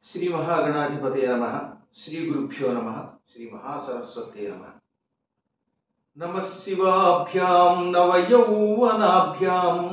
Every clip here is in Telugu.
శ్రీ మహాగణాధిపతే నమ శ్రీ గురుభ్యో నమ శ్రీ మహాసరస్వతే నమ నమ శివాభ్యాం నవయౌవనాభ్యాం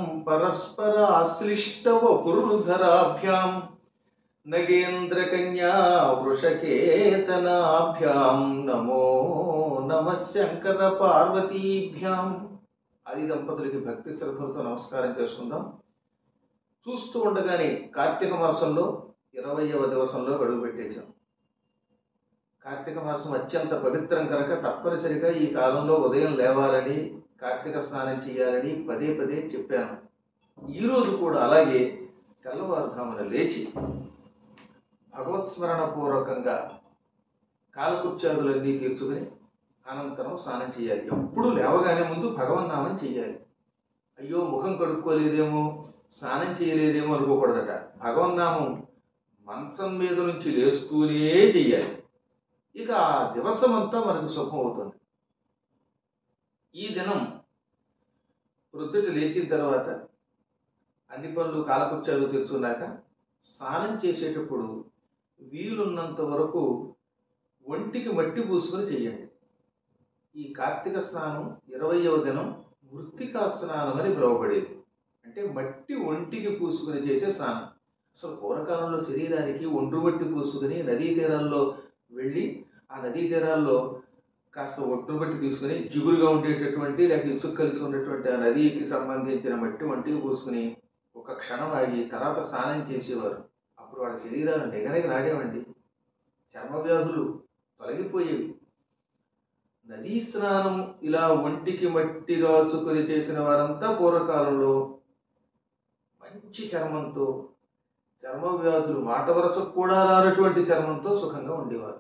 పరస్పరాశ్లిష్టవపురుధరాభ్యాం నగేంద్రకన్యా వృషకేతనాభ్యాం నమో నమ శంకర పార్వతీభ్యాం ఆది దంపతులకి భక్తి శ్రద్ధలతో నమస్కారం చేసుకుందాం చూస్తూ ఉండగానే కార్తీక మాసంలో ఇరవయవ దివసంలో గడువు పెట్టేశాం కార్తీక మాసం అత్యంత పవిత్రం కనుక తప్పనిసరిగా ఈ కాలంలో ఉదయం లేవాలని కార్తీక స్నానం చేయాలని పదే పదే చెప్పాను ఈరోజు కూడా అలాగే తెల్లవారుజామున లేచి భగవత్ స్మరణ పూర్వకంగా కాలకృత్యాదులన్నీ తీర్చుకుని అనంతరం స్నానం చేయాలి ఎప్పుడు లేవగానే ముందు భగవన్నామం చేయాలి అయ్యో ముఖం కడుక్కోలేదేమో స్నానం చేయలేదేమో అనుకోకూడదట భగవన్నామం మంచం మీద నుంచి లేస్తూనే చెయ్యాలి ఇక ఆ దివసం అంతా మనకు సుఖం అవుతుంది ఈ దినం ప్రొద్దుట లేచిన తర్వాత అన్ని పనులు కాలకృత్యాలు తెచ్చున్నాక స్నానం చేసేటప్పుడు వీలున్నంత వరకు ఒంటికి మట్టి పూసుకొని చెయ్యండి ఈ కార్తీక స్నానం ఇరవయవ దినం మృత్తికా స్నానం అని పిలువబడేది అంటే మట్టి ఒంటికి పూసుకుని చేసే స్నానం అసలు పూర్వకాలంలో శరీరానికి ఒండ్రు మట్టి పూసుకుని నదీ తీరాల్లో వెళ్ళి ఆ నదీ తీరాల్లో కాస్త ఒండ్రు మట్టి తీసుకుని జిగురుగా ఉండేటటువంటి లేక ఇసుక కలిసి ఉన్నటువంటి ఆ నదికి సంబంధించిన మట్టి ఒంటికి పూసుకుని ఒక క్షణం ఆగి తర్వాత స్నానం చేసేవారు అప్పుడు వాళ్ళ శరీరాలు నిగనగ నాడేవండి చర్మ వ్యాధులు తొలగిపోయేవి నదీ స్నానం ఇలా ఒంటికి మట్టి రాసుకొని చేసిన వారంతా పూర్వకాలంలో మంచి చర్మంతో చర్మ వ్యాధులు మాట వరసకు కూడా రానటువంటి చర్మంతో సుఖంగా ఉండేవారు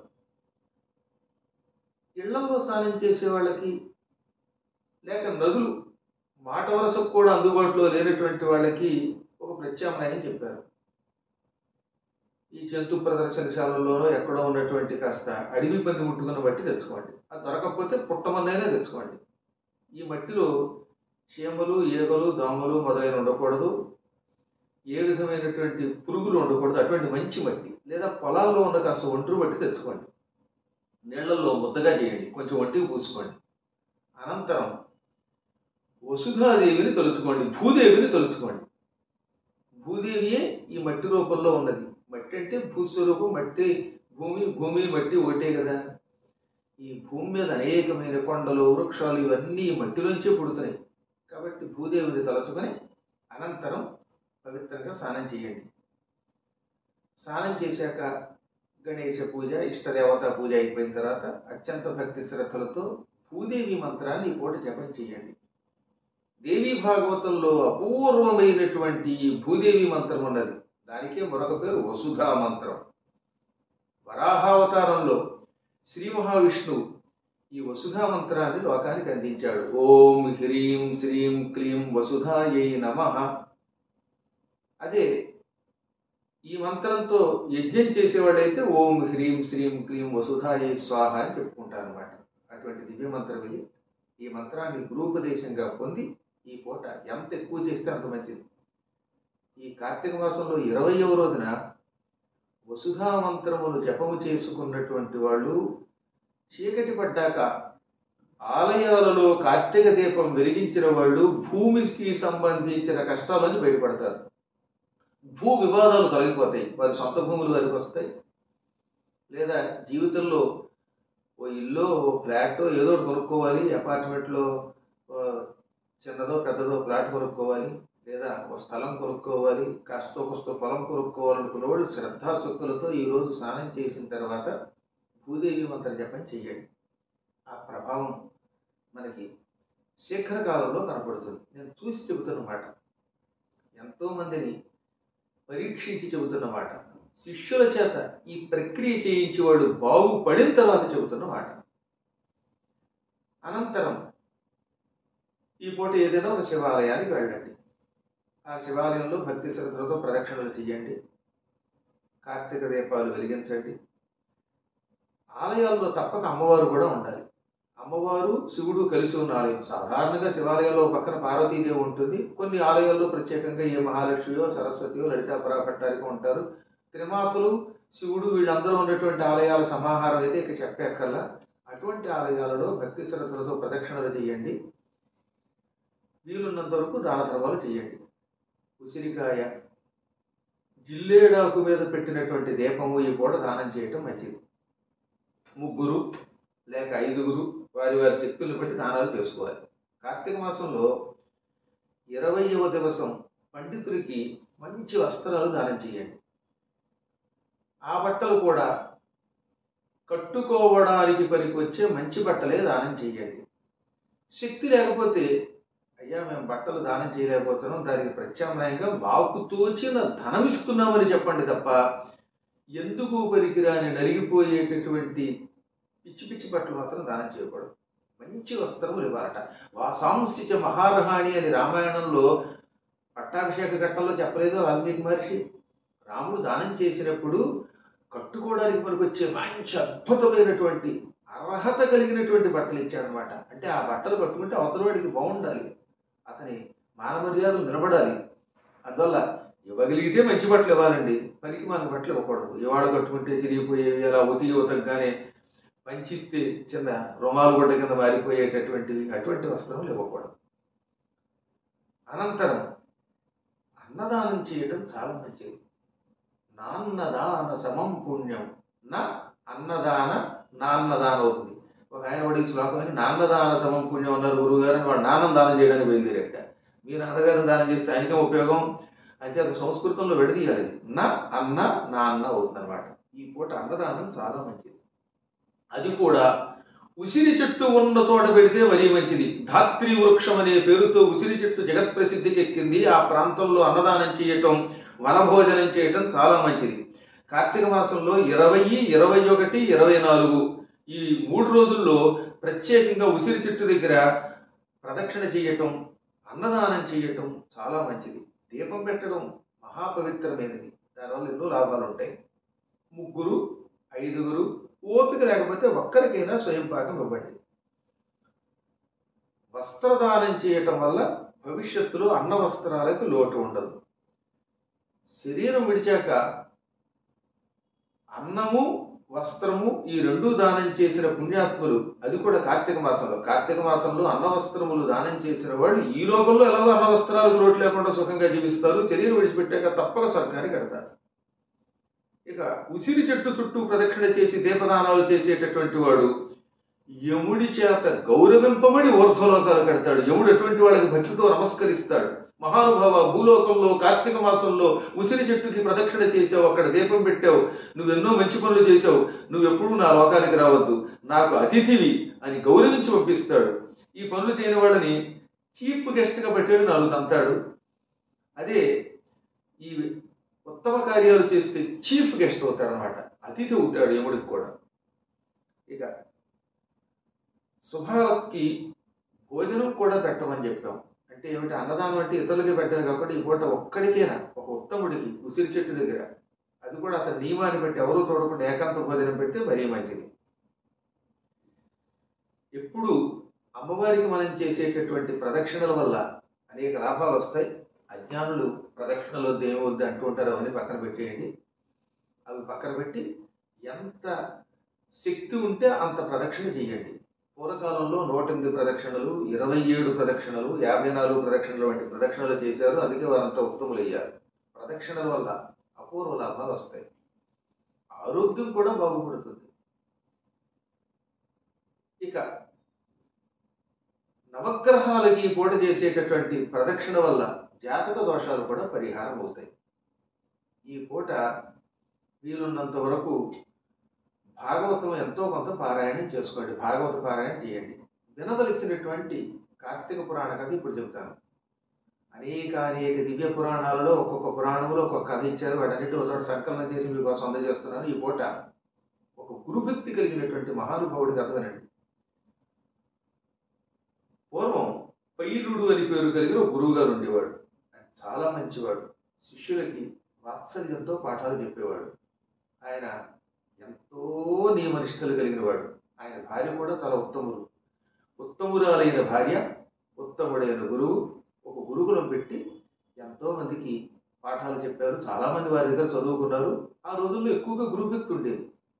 ఇళ్లలో స్నానం చేసే వాళ్ళకి లేక నదులు మాట వరసకు కూడా అందుబాటులో లేనటువంటి వాళ్ళకి ఒక ప్రత్యామ్నాయం చెప్పారు ఈ జంతు ప్రదర్శనశాలలోనో ఎక్కడో ఉన్నటువంటి కాస్త అడవి పంది ముట్టుకున్న మట్టి తెచ్చుకోండి అది దొరకకపోతే పుట్టమన్నైనా తెచ్చుకోండి ఈ మట్టిలో చీమలు ఈగలు దోమలు మొదలైన ఉండకూడదు ఏ విధమైనటువంటి పురుగులు ఉండకూడదు అటువంటి మంచి మట్టి లేదా పొలాల్లో ఉన్న కాస్త ఒంటరి మట్టి తెచ్చుకోండి నీళ్లలో ముద్దగా చేయండి కొంచెం ఒంటికి పూసుకోండి అనంతరం వసుధాదేవిని తలుచుకోండి భూదేవిని తలుచుకోండి భూదేవియే ఈ మట్టి రూపంలో ఉన్నది మట్టి అంటే భూస్వరూపం మట్టి భూమి భూమి మట్టి ఒకటే కదా ఈ భూమి మీద అనేకమైన కొండలు వృక్షాలు ఇవన్నీ ఈ మట్టిలోంచే పుడుతున్నాయి కాబట్టి భూదేవిని తలుచుకొని అనంతరం పవిత్రంగా స్నానం చేయండి స్నానం చేశాక గణేశ పూజ ఇష్టదేవత పూజ అయిపోయిన తర్వాత అత్యంత భక్తి శ్రద్ధలతో భూదేవి మంత్రాన్ని ఈ పూట జపం చేయండి దేవీ భాగవతంలో అపూర్వమైనటువంటి ఈ భూదేవి మంత్రం ఉన్నది దానికే మరొక పేరు వసుధా మంత్రం వరాహావతారంలో శ్రీ మహావిష్ణువు ఈ వసుధా మంత్రాన్ని లోకానికి అందించాడు ఓం హ్రీం శ్రీం క్లీం వసుధాయై నమ అదే ఈ మంత్రంతో యజ్ఞం చేసేవాడైతే ఓం హ్రీం శ్రీం క్లీం వసుధాయై స్వాహ అని చెప్పుకుంటారు అనమాట అటువంటి దివ్య మంత్రం ఇది ఈ మంత్రాన్ని గురూపదేశంగా పొంది ఈ పూట ఎంత ఎక్కువ చేస్తే అంత మంచిది ఈ కార్తీక మాసంలో ఇరవయవ రోజున వసుధా మంత్రములు జపము చేసుకున్నటువంటి వాళ్ళు చీకటి పడ్డాక ఆలయాలలో కార్తీక దీపం వెలిగించిన వాళ్ళు భూమికి సంబంధించిన కష్టాల నుంచి బయటపడతారు భూ వివాదాలు తొలగిపోతాయి వారి సొంత భూములు వారికి వస్తాయి లేదా జీవితంలో ఓ ఇల్లు ఓ ఫ్లాట్ ఏదో ఒకటి కొనుక్కోవాలి అపార్ట్మెంట్లో చిన్నదో పెద్దదో ఫ్లాట్ కొనుక్కోవాలి లేదా ఒక స్థలం కొనుక్కోవాలి కాస్తో కొస్తో పొలం కొనుక్కోవాలనుకున్న వాళ్ళు శ్రద్ధాశక్తులతో ఈరోజు స్నానం చేసిన తర్వాత భూదేవి మంత్ర జపం చేయండి ఆ ప్రభావం మనకి శీఘ్రకాలంలో కనపడుతుంది నేను చూసి చెబుతున్నమాట ఎంతోమందిని పరీక్షించి చెబుతున్నమాట శిష్యుల చేత ఈ ప్రక్రియ చేయించేవాడు బాగుపడిన తర్వాత చెబుతున్నమాట అనంతరం ఈ పూట ఏదైనా ఒక శివాలయానికి వెళ్ళండి ఆ శివాలయంలో భక్తి శ్రద్ధలతో ప్రదక్షిణలు చేయండి కార్తీక దీపాలు వెలిగించండి ఆలయాల్లో తప్పక అమ్మవారు కూడా ఉండాలి అమ్మవారు శివుడు కలిసి ఉన్న ఆలయం సాధారణంగా శివాలయంలో పక్కన పార్వతీదేవి ఉంటుంది కొన్ని ఆలయాల్లో ప్రత్యేకంగా ఏ మహాలక్ష్మియో సరస్వతియో లలితా పరాభట్టారికో ఉంటారు త్రిమాతలు శివుడు వీళ్ళందరూ ఉన్నటువంటి ఆలయాల సమాహారం అయితే ఇక చెప్పక్కర్లా అటువంటి ఆలయాలలో భక్తి శ్రద్ధలతో ప్రదక్షిణలు చేయండి వీలున్నంత వరకు దాన ధర్మాలు చేయండి ఉసిరికాయ జిల్లేడాకు మీద పెట్టినటువంటి దీపము ఈ పూట దానం చేయటం మంచిది ముగ్గురు లేక ఐదుగురు వారి వారి శక్తులను బట్టి దానాలు చేసుకోవాలి కార్తీక మాసంలో ఇరవయవ దివసం పండితుడికి మంచి వస్త్రాలు దానం చేయండి ఆ బట్టలు కూడా కట్టుకోవడానికి పనికొచ్చే మంచి బట్టలే దానం చేయండి శక్తి లేకపోతే అయ్యా మేము బట్టలు దానం చేయలేకపోతున్నాం దానికి ప్రత్యామ్నాయంగా మాకు తోచిన ధనం ఇస్తున్నామని చెప్పండి తప్ప ఎందుకు పనికిరాని నలిగిపోయేటటువంటి పిచ్చి పిచ్చి బట్టలు మాత్రం దానం చేయకూడదు మంచి వస్త్రములు ఇవ్వాలట వాసాంశిచ మహారహాణి అని రామాయణంలో పట్టాభిషేక ఘట్టంలో చెప్పలేదు వాల్మీకి మహర్షి రాముడు దానం చేసినప్పుడు కట్టుకోవడానికి పనికొచ్చే మంచి అద్భుతమైనటువంటి అర్హత కలిగినటువంటి బట్టలు ఇచ్చాడనమాట అంటే ఆ బట్టలు కట్టుకుంటే అవతలవాడికి బాగుండాలి అతని మాన మర్యాదలు నిలబడాలి అందువల్ల ఇవ్వగలిగితే మంచి బట్టలు ఇవ్వాలండి పనికి మన బట్టలు ఇవ్వకూడదు ఇవాడ కట్టుకుంటే చిరిగిపోయేవి అలా ఉతికి ఉతకగానే పంచిస్తే చిన్న రుమాలు గుడ్డ కింద మారిపోయేటటువంటివి అటువంటి వస్త్రములు ఇవ్వకూడదు అనంతరం అన్నదానం చేయటం చాలా మంచిది నాన్నదాన సమం పుణ్యం నా అన్నదాన నాన్నదానం అవుతుంది ఒక ఆయన వాడి శ్లోకం అని నాన్నదాన సమం పుణ్యం అన్నారు గురువు గారు వాడు నాన్నం దానం చేయడానికి బయలుదేరట మీరు అన్నగారిని దానం చేస్తే ఆయనకే ఉపయోగం అయితే అది సంస్కృతంలో విడదీయాలి నా అన్న నాన్న అవుతుంది అనమాట ఈ పూట అన్నదానం చాలా మంచిది అది కూడా ఉసిరి చెట్టు ఉన్న చోట పెడితే మరీ మంచిది ధాత్రి వృక్షం అనే పేరుతో ఉసిరి చెట్టు జగత్ ప్రసిద్ధికి ఎక్కింది ఆ ప్రాంతంలో అన్నదానం చేయటం వనభోజనం చేయటం చాలా మంచిది కార్తీక మాసంలో ఇరవై ఇరవై ఒకటి ఇరవై నాలుగు ఈ మూడు రోజుల్లో ప్రత్యేకంగా ఉసిరి చెట్టు దగ్గర ప్రదక్షిణ చేయటం అన్నదానం చేయటం చాలా మంచిది దీపం పెట్టడం మహాపవిత్రమైనది దానివల్ల ఎన్నో లాభాలు ఉంటాయి ముగ్గురు ఐదుగురు ఓపిక లేకపోతే ఒక్కరికైనా స్వయం పాకం ఇవ్వండి వస్త్రదానం చేయటం వల్ల భవిష్యత్తులో అన్న వస్త్రాలకు లోటు ఉండదు శరీరం విడిచాక అన్నము వస్త్రము ఈ రెండు దానం చేసిన పుణ్యాత్ములు అది కూడా కార్తీక మాసంలో కార్తీక మాసంలో అన్న వస్త్రములు దానం చేసిన వాళ్ళు ఈ లోకంలో ఎలాగో అన్న వస్త్రాలకు లోటు లేకుండా సుఖంగా జీవిస్తారు శరీరం విడిచిపెట్టాక తప్పక స్వర్గానికి కడతారు ఇక ఉసిరి చెట్టు చుట్టూ ప్రదక్షిణ చేసి దీపదానాలు చేసేటటువంటి వాడు యముడి చేత గౌరవింపబడి ఊర్ధ్వలోకాలు కడతాడు యముడు ఎటువంటి వాళ్ళకి భక్తితో నమస్కరిస్తాడు మహానుభావ భూలోకంలో కార్తీక మాసంలో ఉసిరి చెట్టుకి ప్రదక్షిణ చేసావు అక్కడ దీపం పెట్టావు నువ్వెన్నో మంచి పనులు చేసావు నువ్వెప్పుడూ నా లోకానికి రావద్దు నాకు అతిథివి అని గౌరవించి పంపిస్తాడు ఈ పనులు చేయని వాళ్ళని చీఫ్ గెస్ట్గా పెట్టాడు నాలుగు తంతాడు అదే ఈ ఉత్తమ కార్యాలు చేస్తే చీఫ్ గెస్ట్ అవుతాడు అనమాట అతిథి అవుతాడు యముడికి కూడా ఇక శుభారత్కి భోజనం కూడా పెట్టమని చెప్పాం అంటే ఏమిటి అన్నదానం అంటే ఇతరులకి పెట్టాలి కాబట్టి ఈ పూట ఒక్కడికేనా ఒక ఉత్తముడికి ఉసిరి చెట్టు దగ్గర అది కూడా అతని నియమాన్ని బట్టి ఎవరూ చూడకుండా ఏకాంత భోజనం పెడితే మరీ మంచిది ఎప్పుడు అమ్మవారికి మనం చేసేటటువంటి ప్రదక్షిణల వల్ల అనేక లాభాలు వస్తాయి అజ్ఞానులు ప్రదక్షిణలు వద్దు ఏమొద్దు అంటూ ఉంటారు అవన్నీ పక్కన పెట్టేయండి అవి పక్కన పెట్టి ఎంత శక్తి ఉంటే అంత ప్రదక్షిణ చేయండి పూర్వకాలంలో నూట ఎనిమిది ప్రదక్షిణలు ఇరవై ఏడు ప్రదక్షిణలు యాభై నాలుగు ప్రదక్షిణలు వంటి ప్రదక్షిణలు చేశారు అందుకే వారంతా ఉత్తములు అయ్యారు ప్రదక్షిణల వల్ల అపూర్వ లాభాలు వస్తాయి ఆరోగ్యం కూడా బాగుపడుతుంది ఇక నవగ్రహాలకి పూట చేసేటటువంటి ప్రదక్షిణ వల్ల జాతక దోషాలు కూడా పరిహారం అవుతాయి ఈ పూట వీలున్నంత వరకు భాగవతం ఎంతో కొంత పారాయణం చేసుకోండి భాగవత పారాయణం చేయండి వినవలసినటువంటి కార్తీక పురాణ కథ ఇప్పుడు చెబుతాను అనేక అనేక దివ్య పురాణాలలో ఒక్కొక్క పురాణంలో ఒక్కొక్క కథ ఇచ్చారు వాటన్నిటి ఒక చోట సంకలనం చేసి మీకోసం అందజేస్తున్నాను ఈ పూట ఒక గురుభక్తి కలిగినటువంటి మహానుభావుడి కథ వినండి పూర్వం పైలుడు అని పేరు కలిగిన ఒక గురువు గారు ఉండేవాడు ఆయన చాలా మంచివాడు శిష్యులకి వాత్సల్యంతో పాఠాలు చెప్పేవాడు ఆయన ఎంతో నియమనిష్టలు కలిగిన వాడు ఆయన భార్య కూడా చాలా ఉత్తములు ఉత్తమురాలైన భార్య ఉత్తముడైన గురువు ఒక గురుకులం పెట్టి ఎంతో మందికి పాఠాలు చెప్పారు చాలా మంది వారి దగ్గర చదువుకున్నారు ఆ రోజుల్లో ఎక్కువగా గురుభక్తి ఉండేది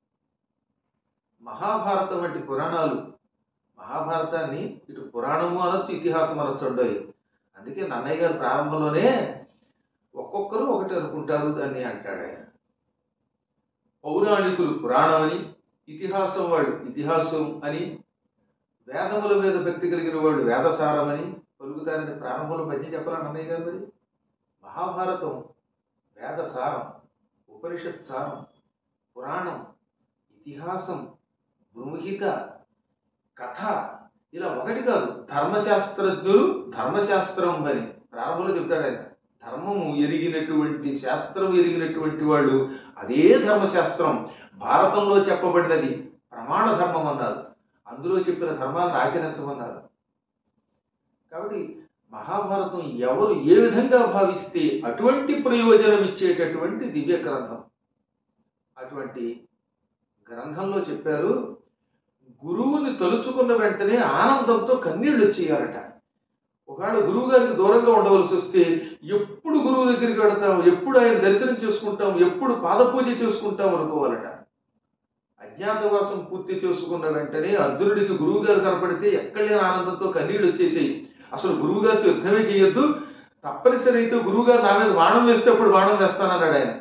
మహాభారతం వంటి పురాణాలు మహాభారతాన్ని ఇటు పురాణము అనొచ్చు ఇతిహాసం అనొచ్చు ఉండవు అందుకే నన్నయ్య గారు ప్రారంభంలోనే ఒక్కొక్కరు ఒకటి అనుకుంటారు అని అంటాడు ఆయన పౌరాణికులు పురాణం అని ఇతిహాసం వాళ్ళు ఇతిహాసం అని వేదముల మీద భక్తి కలిగిన వాళ్ళు వేదసారం అని పలుకుతారని ప్రారంభంలో పద్యం చెప్పాలని అన్నయ్య గారు మరి మహాభారతం వేదసారం ఉపనిషత్ సారం పురాణం ఇతిహాసం బృంహిత కథ ఇలా ఒకటి కాదు ధర్మశాస్త్రజ్ఞులు ధర్మశాస్త్రం అని ప్రారంభంలో చెప్తాడు ఆయన ధర్మము ఎరిగినటువంటి శాస్త్రం ఎరిగినటువంటి వాళ్ళు అదే ధర్మశాస్త్రం భారతంలో చెప్పబడినది ప్రమాణ ధర్మం అన్నారు అందులో చెప్పిన ధర్మాలను ఆచరించమన్నారు కాబట్టి మహాభారతం ఎవరు ఏ విధంగా భావిస్తే అటువంటి ప్రయోజనం ఇచ్చేటటువంటి దివ్య గ్రంథం అటువంటి గ్రంథంలో చెప్పారు గురువుని తలుచుకున్న వెంటనే ఆనందంతో కన్నీళ్ళు వచ్చేయాలట ఒకవేళ గురువు గారికి దూరంగా ఉండవలసి వస్తే ఎప్పుడు గురువు దగ్గరికి వెడతాం ఎప్పుడు ఆయన దర్శనం చేసుకుంటాం ఎప్పుడు పాదపూజ చేసుకుంటాం అనుకోవాలట అజ్ఞాతవాసం పూర్తి చేసుకున్న వెంటనే అర్జునుడికి గురువు గారు కనపడితే ఎక్కడ లేని ఆనందంతో కన్నీళ్ళు వచ్చేసాయి అసలు గురువు గారితో యుద్ధమే చేయొద్దు తప్పనిసరి అయితే గురువు గారు నా మీద బాణం వేస్తే అప్పుడు బాణం వేస్తానన్నాడు ఆయన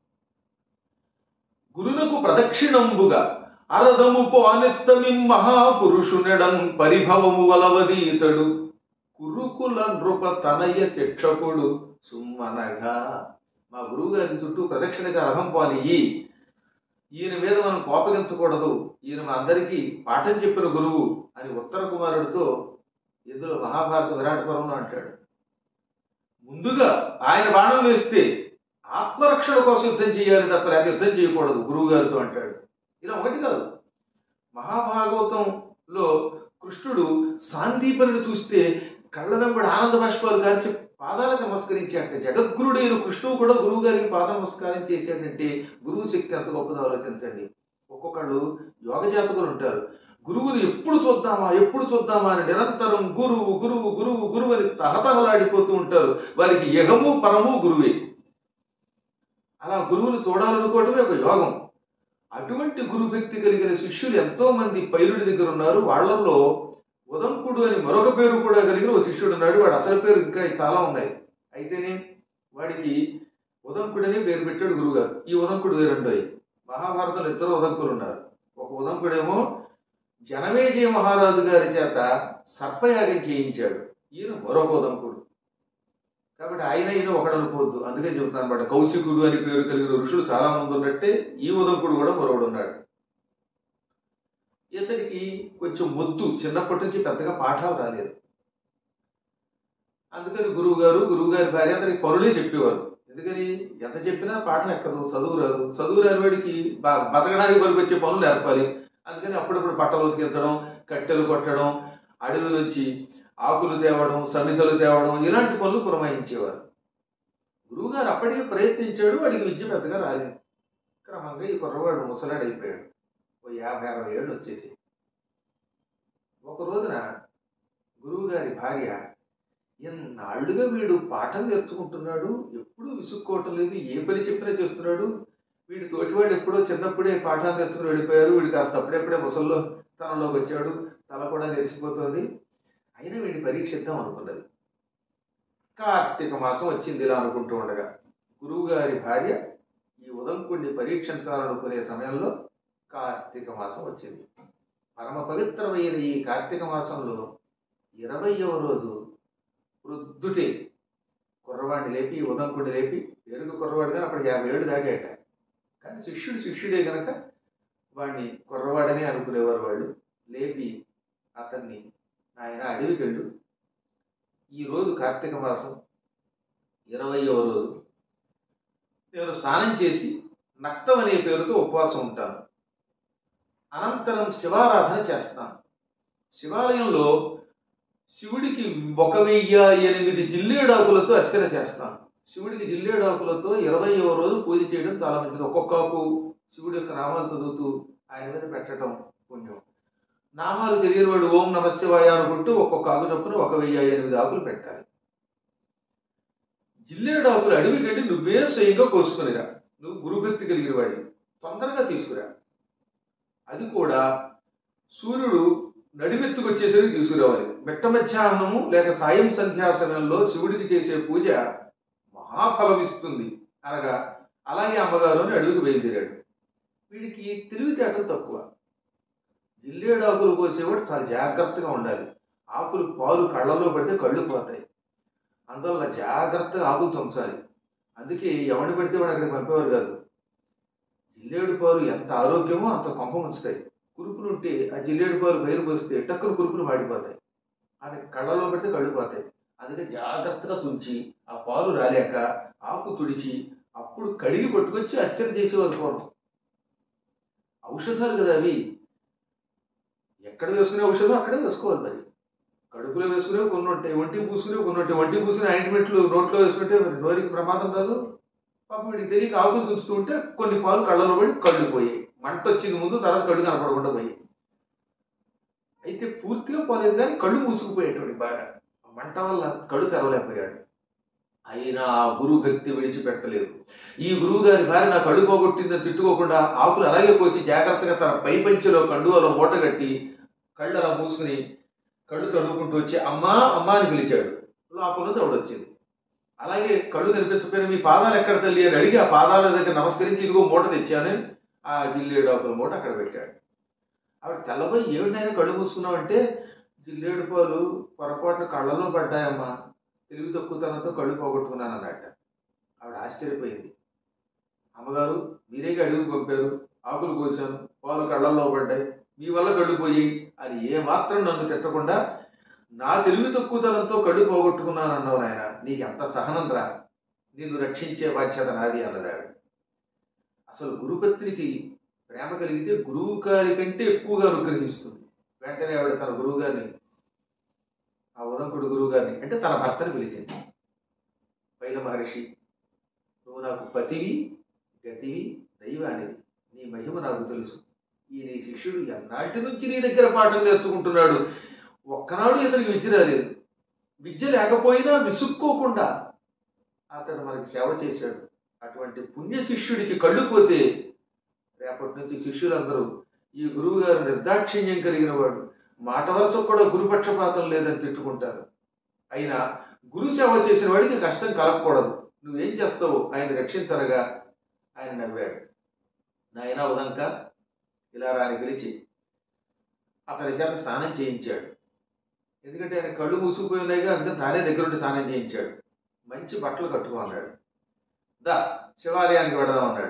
గురునకు ప్రదక్షిణంబుగా అరదము పోనెత్తమిం మహాపురుషునెడన్ పరిభవము వలవదీతడు కురుకుల నృప తనయ శిక్షకుడు సుమ్మనగా మా గురువు గారి చుట్టూ ప్రదక్షిణగా రథం పోనియ్యి ఈయన మీద మనం కోపగించకూడదు ఈయన మా అందరికీ పాఠం చెప్పిన గురువు అని ఉత్తర కుమారుడితో ఇందులో మహాభారత విరాట పర్వంలో అంటాడు ముందుగా ఆయన బాణం వేస్తే ఆత్మరక్షణ కోసం యుద్ధం చేయాలి తప్ప లేక యుద్ధం చేయకూడదు గురువు గారితో అంటాడు ఇలా ఒకటి కాదు మహాభాగవతంలో కృష్ణుడు సాందీపనిని చూస్తే కళ్ళ వెంబడి ఆనంద బాష్పాలు గార్చి పాదాలకు నమస్కరించాక జగద్గురుడైన కృష్ణువు కూడా గురువు గారికి పాద నమస్కారం చేశాడంటే గురువు శక్తి ఎంత గొప్పదో ఆలోచించండి ఒక్కొక్కళ్ళు యోగ జాతకులు ఉంటారు గురువుని ఎప్పుడు చూద్దామా ఎప్పుడు చూద్దామా అని నిరంతరం గురువు గురువు గురువు గురువు అని తహతహలాడిపోతూ ఉంటారు వారికి యగము పరము గురువే అలా గురువుని చూడాలనుకోవటమే ఒక యోగం అటువంటి గురుభక్తి కలిగిన శిష్యులు ఎంతో మంది పైరుడి దగ్గర ఉన్నారు వాళ్ళల్లో ఉదంకుడు అని మరొక పేరు కూడా కలిగిన ఒక శిష్యుడు ఉన్నాడు వాడు అసలు పేరు ఇంకా చాలా ఉన్నాయి అయితేనే వాడికి ఉదంకుడు అనే పేరు పెట్టాడు గురువుగారు ఈ ఉదంకుడు వేరుండోయి మహాభారతంలో ఇద్దరు ఉదంకులు ఉన్నారు ఒక ఉదంకుడేమో జనమేజయ మహారాజు గారి చేత సర్పయాగం చేయించాడు ఈయన మరొక ఉదంకుడు కాబట్టి ఆయన ఈయన ఒకడు అనుకోవద్దు అందుకే చెబుతాను అనమాట కౌశికుడు అని పేరు కలిగిన ఋషులు చాలా మంది ఉన్నట్టే ఈ ఉదంకుడు కూడా మరొకడు ఉన్నాడు ఇతనికి కొంచెం మొద్దు చిన్నప్పటి నుంచి పెద్దగా పాఠాలు రాలేదు అందుకని గురువు గారు గురువు గారి భార్య అతనికి పనులే చెప్పేవారు ఎందుకని ఎంత చెప్పినా పాఠం ఎక్కదు చదువు రాదు చదువు రాని వాడికి బ- బతకడానికి పనికి వచ్చే పనులు నేర్పాలి అందుకని అప్పుడప్పుడు బట్టలు ఉతికించడం కట్టెలు కొట్టడం అడవి నుంచి ఆకులు తేవడం సమితలు తేవడం ఇలాంటి పనులు పురమాయించేవారు గురువుగారు అప్పటికే ప్రయత్నించాడు వాడికి విద్య పెద్దగా రాలేదు క్రమంగా ఈ కుర్రవాడు ముసలాడైపోయాడు ఓ యాభై అరవై ఏళ్ళు వచ్చేసి ఒక రోజున గురువుగారి భార్య ఎన్నాళ్ళుగా వీడు పాఠం నేర్చుకుంటున్నాడు ఎప్పుడూ విసుక్కోవటం లేదు ఏ పని చెప్పినా చేస్తున్నాడు వీడి తోటివాడు ఎప్పుడో చిన్నప్పుడే పాఠాలు నేర్చుకుని వెళ్ళిపోయారు వీడు కాస్త అప్పుడెప్పుడే ముసల్లో తనలోకి వచ్చాడు తల కూడా నెరిసిపోతుంది అయినా వీడిని పరీక్షిద్దాం అనుకున్నది కార్తీక మాసం వచ్చింది ఇలా అనుకుంటూ ఉండగా గురువుగారి భార్య ఈ ఉదంకుడిని పరీక్షించాలనుకునే సమయంలో కార్తీక మాసం వచ్చింది పరమ పవిత్రమైన ఈ కార్తీక మాసంలో ఇరవయవ రోజు వృద్ధుటే కుర్రవాడిని లేపి ఈ ఉదంకుడిని లేపి ఎరుగు కుర్రవాడు కానీ అప్పటికి యాభై ఏళ్ళు దాటాట కానీ శిష్యుడు శిష్యుడే గనక వాడిని కుర్రవాడనే అనుకునేవారు వాళ్ళు లేపి అతన్ని ఆయన అడవికి వెళ్ళు ఈరోజు కార్తీక మాసం ఇరవయవ రోజు నేను స్నానం చేసి నక్తం అనే పేరుతో ఉపవాసం ఉంటాను అనంతరం శివారాధన చేస్తాను శివాలయంలో శివుడికి ఒక వెయ్యి ఎనిమిది జిల్లేడాకులతో అర్చన చేస్తాను శివుడికి జిల్లేడాకులతో ఇరవయవ రోజు పూజ చేయడం చాలా మంచిది ఒక్కొక్క ఆకు శివుడి యొక్క నామాలు చదువుతూ ఆయన మీద పెట్టడం పుణ్యం నామాలు తెలియని వాడు ఓం నమ శివాయ అనుకుంటూ ఒక్కొక్క ఆకు చొప్పున ఒక వెయ్యి ఎనిమిది ఆకులు పెట్టాలి జిల్లేడు ఆకులు అడవికి వెళ్ళి నువ్వే స్వయంగా కోసుకునిరా నువ్వు గురుభక్తి కలిగిన వాడి తొందరగా తీసుకురా అది కూడా సూర్యుడు నడిమెత్తుకు వచ్చేసరికి తీసుకురావాలి మెట్ట మధ్యాహ్నము లేక సాయం సంధ్యా సమయంలో శివుడికి చేసే పూజ మహాఫలం ఇస్తుంది అనగా అలాగే అమ్మగారు అని అడవికి బయలుదేరాడు వీడికి తెలివితేటలు తక్కువ జిల్లేడు ఆకులు కోసేవాడు చాలా జాగ్రత్తగా ఉండాలి ఆకులు పాలు కళ్ళలో పడితే కళ్ళు పోతాయి అందువల్ల జాగ్రత్తగా ఆకులు తుంచాలి అందుకే ఎవరిని పడితే వాడు అక్కడికి పంపేవారు కాదు జిల్లేడు పాలు ఎంత ఆరోగ్యమో అంత కొంప ఉంచుతాయి కురుపులు ఉంటే ఆ జిల్లేడు పాలు బయలు పోస్తే టక్కులు కురుపులు మాడిపోతాయి అది కళ్ళలో పెడితే కళ్ళు పోతాయి అందుకే జాగ్రత్తగా తుంచి ఆ పాలు రాలేక ఆకు తుడిచి అప్పుడు కడిగి పట్టుకొచ్చి అర్చన చేసేవారు పూర్వం ఔషధాలు కదా అవి ఎక్కడ వేసుకునే ఔషధం అక్కడే వేసుకోవాలి మరి కడుపులో వేసుకునేవి కొన్ని ఉంటాయి ఒంటికి పూసుకునేవి కొన్ని ఉంటాయి ఒంటికి పూసుకునే ఆయింట్మెంట్లు నోట్లో వేసుకుంటే మరి నోరికి ప్రమాదం రాదు పాపం వీడికి తెలియక ఆకులు తుంచుతూ ఉంటే కొన్ని పాలు కళ్ళలో పడి కళ్ళు పోయాయి మంట వచ్చింది ముందు తర్వాత కళ్ళు కనపడకుండా పోయాయి అయితే పూర్తిగా పోలేదు కానీ కళ్ళు మూసుకుపోయేటువంటి బాగా ఆ మంట వల్ల కళ్ళు తెరవలేకపోయాడు అయినా ఆ గురువు భక్తి విడిచిపెట్టలేదు ఈ గురువు గారి భార్య నా కళ్ళు పోగొట్టిందని తిట్టుకోకుండా ఆకులు అలాగే పోసి జాగ్రత్తగా తన పై పంచెలో కండువలో మూట కట్టి కళ్ళు అలా మూసుకుని కళ్ళు తడుముకుంటూ వచ్చి అమ్మా అమ్మా అని పిలిచాడు లోపల నుంచి ఆవిడ వచ్చింది అలాగే కళ్ళు కనిపించకపోయినా మీ పాదాలు ఎక్కడ తల్లి అని అడిగి ఆ పాదాల దగ్గర నమస్కరించి ఇదిగో మూట తెచ్చాను ఆ జిల్లేడు ఆకుల మూట అక్కడ పెట్టాడు ఆవిడ తెల్లబోయి ఏమిటైనా కళ్ళు మూసుకున్నావంటే జిల్లేడు పాలు పొరపాటున కళ్ళలో పడ్డాయమ్మా తెలివి తక్కువతనంతో కళ్ళు పోగొట్టుకున్నాను అన్నట్ట ఆవిడ ఆశ్చర్యపోయింది అమ్మగారు మీరేగా అడుగు పంపారు ఆకులు కోసాను పాలు కళ్ళల్లో పడ్డాయి మీ వల్ల కళ్ళు పోయి అని ఏ మాత్రం నన్ను తిట్టకుండా నా తెలివి తక్కువతనంతో కళ్ళు పోగొట్టుకున్నాను అన్నావు నాయన నీకు ఎంత సహనం రా నిన్ను రక్షించే బాధ్యత నాది అన్నది ఆవిడ అసలు గురుపత్రికి ప్రేమ కలిగితే గురువు గారి కంటే ఎక్కువగా అనుగ్రహిస్తుంది వెంటనే ఆవిడ తన గురువు గారిని ఆ ఉదంకుడు గురువు గారిని అంటే తన భర్తను పిలిచింది పైల మహర్షి నువ్వు నాకు పతివి గతివి దైవానివి నీ మహిమ నాకు తెలుసు ఈ నీ శిష్యుడు ఎన్నాటి నుంచి నీ దగ్గర పాఠం నేర్చుకుంటున్నాడు ఒక్కనాడు ఇతనికి విద్య రాలేదు విద్య లేకపోయినా విసుక్కోకుండా అతడు మనకి సేవ చేశాడు అటువంటి పుణ్య శిష్యుడికి కళ్ళు పోతే రేపటి నుంచి శిష్యులందరూ ఈ గురువు గారు నిర్దాక్షిణ్యం కలిగిన వాడు మాట వరుస కూడా గురుపక్షపాతం లేదని తిట్టుకుంటారు అయినా గురు సేవ చేసిన వాడికి కష్టం కలగకూడదు నువ్వేం చేస్తావు ఆయన రక్షించరగా ఆయన నవ్వాడు నాయన ఉదంక ఇలా రాని పిలిచి అతని చేత స్నానం చేయించాడు ఎందుకంటే ఆయన కళ్ళు మూసుకుపోయి ఉన్నాయిగా అందుకని తానే దగ్గరుండి స్నానం చేయించాడు మంచి బట్టలు కట్టుకో అన్నాడు దా శివాలయానికి వెడదాం అన్నాడు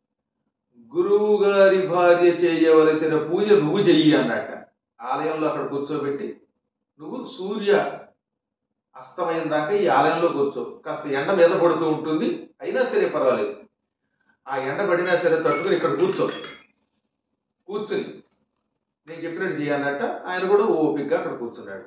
గురువు గారి భార్య చేయవలసిన పూజ నువ్వు చెయ్యి అన్నట్ట ఆలయంలో అక్కడ కూర్చోబెట్టి నువ్వు సూర్య అస్తమయం దాకా ఈ ఆలయంలో కూర్చో కాస్త ఎండ మీద పడుతూ ఉంటుంది అయినా సరే పర్వాలేదు ఆ ఎండ పడినా సరే తట్టుకుని ఇక్కడ కూర్చో కూర్చుని నేను చెప్పినట్టు చేయన్నట్ట ఆయన కూడా ఓపికగా అక్కడ కూర్చున్నాడు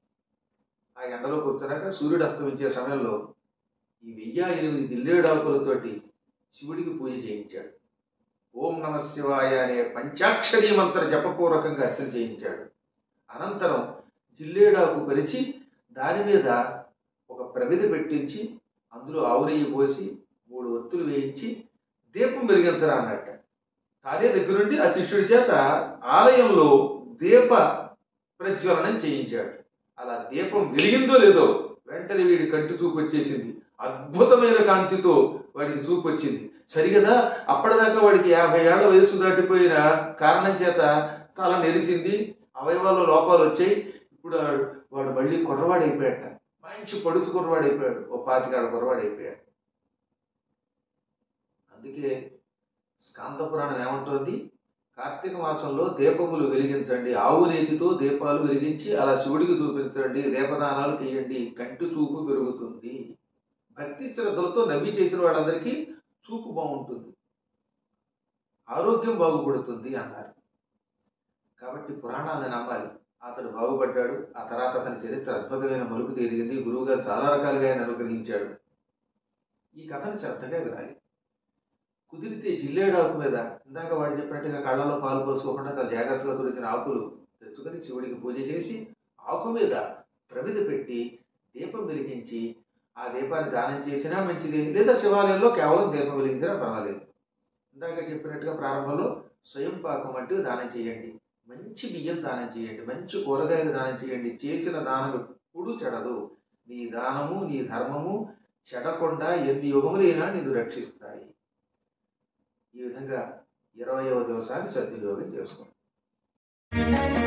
ఆ ఎండలో కూర్చున్నాక సూర్యుడు అస్తమించే సమయంలో ఈ వెయ్యి ఎనిమిది దిల్లేడాకులతోటి శివుడికి పూజ చేయించాడు ఓం నమ శివాయ అనే పంచాక్షరీ మంత్ర జపపూర్వకంగా అర్చన చేయించాడు అనంతరం జిల్లేడాకు పరిచి దాని మీద ఒక ప్రమిద పెట్టించి అందులో ఆవు నెయ్యి పోసి మూడు ఒత్తులు వేయించి దీపం వెలిగించరా అన్నట్ట తానే దగ్గరుండి ఆ శిష్యుడి చేత ఆలయంలో దీప ప్రజ్వలనం చేయించాడు అలా దీపం వెలిగిందో లేదో వెంటనే వీడి కంటి చూపు వచ్చేసింది అద్భుతమైన కాంతితో వాడికి చూపు వచ్చింది సరిగదా అప్పటిదాకా వాడికి యాభై ఏళ్ల వయసు దాటిపోయిన కారణం చేత తల నెరిసింది అవయవాల్లో లోపాలు వచ్చాయి ఇప్పుడు వాడు- వాడు మళ్ళీ కుర్రవాడైపోయాట మంచి పొడుసు కుర్రవాడైపోయాడు ఓ పాతికాడ కుర్రవాడైపోయాడు అందుకే స్కాంద పురాణం ఏమంటోంది కార్తీక మాసంలో దీపములు వెలిగించండి ఆవు నేతితో దీపాలు వెలిగించి అలా శివుడికి చూపించండి దీపదానాలు చేయండి కంటి చూపు పెరుగుతుంది భక్తి శ్రద్ధలతో నవ్వి చేసిన వాళ్ళందరికీ చూపు బాగుంటుంది ఆరోగ్యం బాగుపడుతుంది అన్నారు కాబట్టి పురాణాలను నమ్మాలి అతడు బాగుపడ్డాడు ఆ తర్వాత అతని చరిత్ర అద్భుతమైన మలుపు తిరిగింది గురువుగారు చాలా రకాలుగా ఆయన అనుగ్రహించాడు ఈ కథను శ్రద్ధగా వినాలి కుదిరితే జిల్లేడాకు మీద ఇందాక వాడు చెప్పినట్టుగా కళ్ళలో పాలు పోసుకోకుండా చాలా జాగ్రత్తగా తుడిచిన ఆకులు తెచ్చుకొని శివుడికి పూజ చేసి ఆకు మీద ప్రమిద పెట్టి దీపం వెలిగించి ఆ దీపాన్ని దానం చేసినా మంచిది లేదా శివాలయంలో కేవలం దీపం వెలిగించినా పర్వాలేదు ఇందాక చెప్పినట్టుగా ప్రారంభంలో స్వయం పాకం అంటూ దానం చేయండి మంచి బియ్యం దానం చేయండి మంచి కూరగాయలు దానం చేయండి చేసిన దానం ఎప్పుడు చెడదు నీ దానము నీ ధర్మము చెడకుండా ఎన్ని యుగములైనా నిన్ను రక్షిస్తాయి ఈ విధంగా ఇరవయవ దివసాన్ని సద్వినియోగం చేసుకోండి